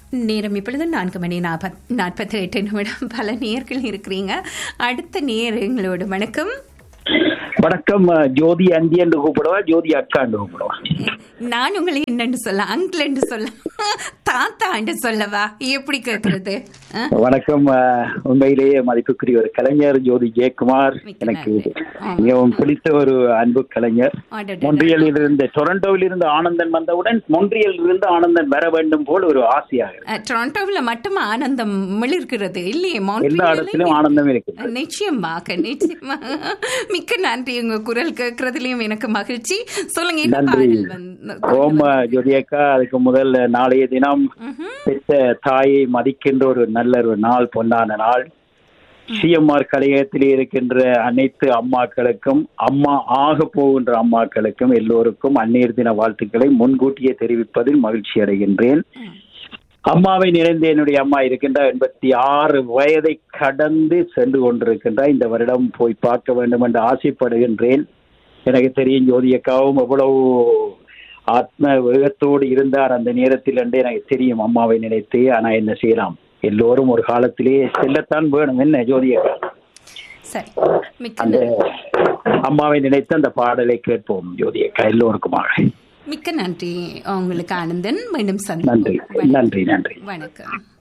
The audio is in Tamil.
நேரம் இப்பொழுது நான்கு மணி நாற்பத் நாற்பத்தி எட்டு நிமிடம் பல நேர்கள் இருக்கிறீங்க அடுத்த நேர் எங்களோடு வணக்கம் வணக்கம் அஹ், ஜோதி அந்தி என்று கூப்பிடுவா ஜோதி அக்கா என்று கூப்பிடுவா நான் உங்களை என்னன்னு சொல்ல அங்கிள் என்று சொல்ல தாத்தா என்று சொல்லவா எப்படி கேட்கறது ஆ? வணக்கம் அஹ், உண்மையிலேயே மதிப்புக்குரிய ஒரு கலைஞர் ஜோதி ஜெயக்குமார் மிக்க எனக்கு நன்றி. ஆமா. மிகவும் பிடித்த ஒரு அன்பு கலைஞர் அடடடா. மொன்றியலில் இருந்து டொரண்டோவில் இருந்து ஆனந்தன் வந்தவுடன் மொன்றியலில் இருந்து ஆனந்தன் வர வேண்டும் போல் ஒரு ஆசையாக இருக்கு. அஹ், டொரண்டோவில் மட்டும் ஆனந்தம் மிளிர்கிறது இல்லையே எல்லா மாண்ட்ரியாலில் இடத்திலும் ஆனந்தம் இருக்கு நிச்சயமாக நிச்சயமாக மிக்க நன்றி உங்க குரல் கேட்கறதுலயும் எனக்கு மகிழ்ச்சி சொல்லுங்க என்ன நன்றி பாடல் வந்து ஓம் அஹ், ஜோதி அக்கா அதுக்கு முதல் நாளைய தினம் ம்ஹும். பெற்ற தாயை மதிக்கின்ற ஒரு நல்ல ஒரு நாள் பொன்னான நாள் சிஎம்ஆர் கலையகத்திலே இருக்கின்ற அனைத்து அம்மாக்களுக்கும் அம்மா ஆக போகின்ற அம்மாக்களுக்கும் எல்லோருக்கும் அந்நீர் தின வாழ்த்துக்களை முன்கூட்டியே தெரிவிப்பதில் மகிழ்ச்சி அடைகின்றேன் அம்மாவை நிறைந்த என்னுடைய அம்மா இருக்கின்ற எண்பத்தி ஆறு வயதை கடந்து சென்று கொண்டிருக்கின்ற இந்த வருடம் போய் பார்க்க வேண்டும் என்று ஆசைப்படுகின்றேன் எனக்கு தெரியும் ஜோதியக்காவும் எவ்வளவு ஆத்ம வேகத்தோடு இருந்தார் அந்த நேரத்தில் என்று எனக்கு தெரியும் அம்மாவை நினைத்து ஆனா என்ன செய்யலாம் எல்லோரும் ஒரு காலத்திலே செல்லத்தான் வேணும் என்ன ஜோதியக்கா சரி மிக்க அந்த நன்றி. அம்மாவை நினைத்து அந்த பாடலை கேட்போம் ஜோதியக்கா எல்லோருக்குமாக மிக்க நன்றி உங்களுக்கு ஆனந்தன் மீண்டும் நன்றி சந்திப்போம் நன்றி நன்றி வணக்கம்